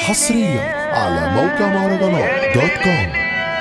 حصريا على موقع مهرجانات دوت كوم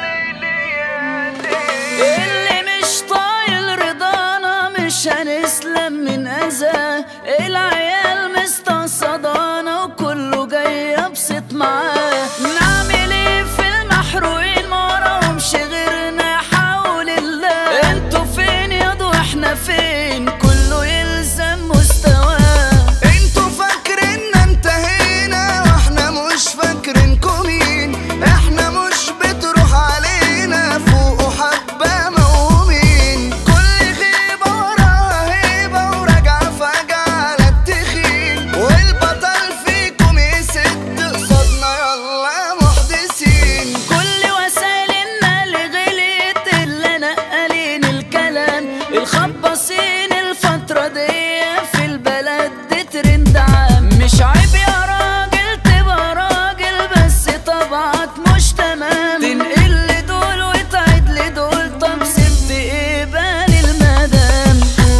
اللي مش طايل رضانا مش هنسلم من اذى العيال مستقصدانا وكله جاي يبسط معاه نعمل ايه في المحروقين ما وراهمش غيرنا حول الله انتوا فين يا ضو احنا فين كله يلزم مستواه انتوا فاكريننا انتهينا واحنا مش فاكرينكم مين احنا مش بتروح علينا فوق حبة موهومين كل غيبة وراها هيبة وراجعة فجأة على التخين والبطل فيكم يسد قصادنا يلا محدثين كل وسائلنا اللي غليت اللي نقلين الكلام الخباصين الفترة دي في البلد دي ترند عام مش عيب يا راجل تبقى راجل بس طبعك مش تمام تنقل لدول وتعيد لدول طب سبت ايه بالي المدام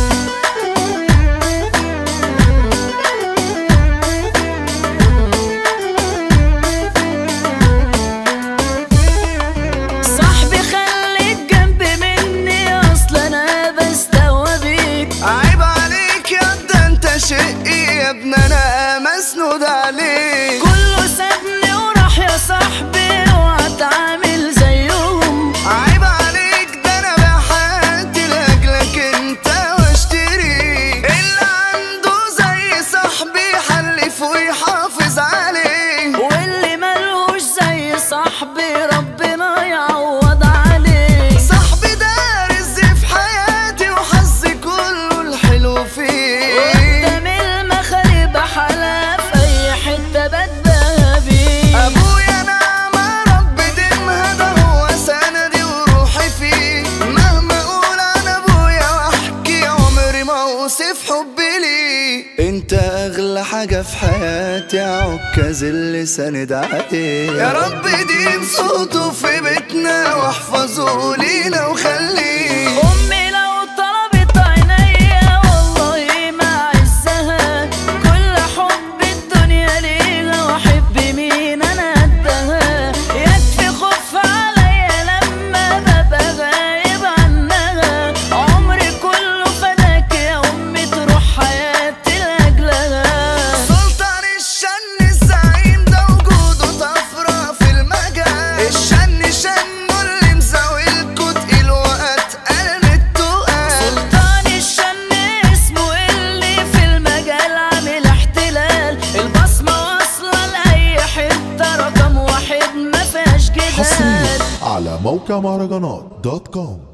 صاحبي خليك جنب مني اصل انا بستوى بيك عيب عليك يا ده انت شقي يا ابن انا مسنود عليك كله سابني وراح يا صاحبي وهتعامل زيهم عيب عليك ده انا بحياتي لاجلك انت واشتري اللي عنده زي صاحبي حلف ويحافظ عليه واللي ملوش زي صاحبي ربنا يعوض عليه صاحبي ده رزق في حياتي وحظي كله الحلو فيه قدام المخارب حلا في اي حته بتباهى بيه ابويا نعمة رب دمها ده هو سندي وروحي فيه مهما اقول عن ابويا واحكي عمري ما اوصف حبي ليه انت اغلى حاجة في حياتي عكاز اللي سند عليه يا رب ديم صوته في بيتنا واحفظه لينا وخليه امي لو طلبت عينيا والله ما عزها كل حب الدنيا ليها واحب مين انا قدها يكفي خوف عليا لما ببقى غايب عنها عمري كله فداك يا امي تروح حياتي لاجلها سلطان الشن الزعيم ده وجوده طفرة في المجال الشن شنه اللي مزاولكوا تقيل واتقل من التقال سلطان الشن اسمه اللي في المجال عامل احتلال البصمة واصلة لأي حتة رقم واحد ما فيهاش حصريا جدال على موقع مهرجانات دوت كوم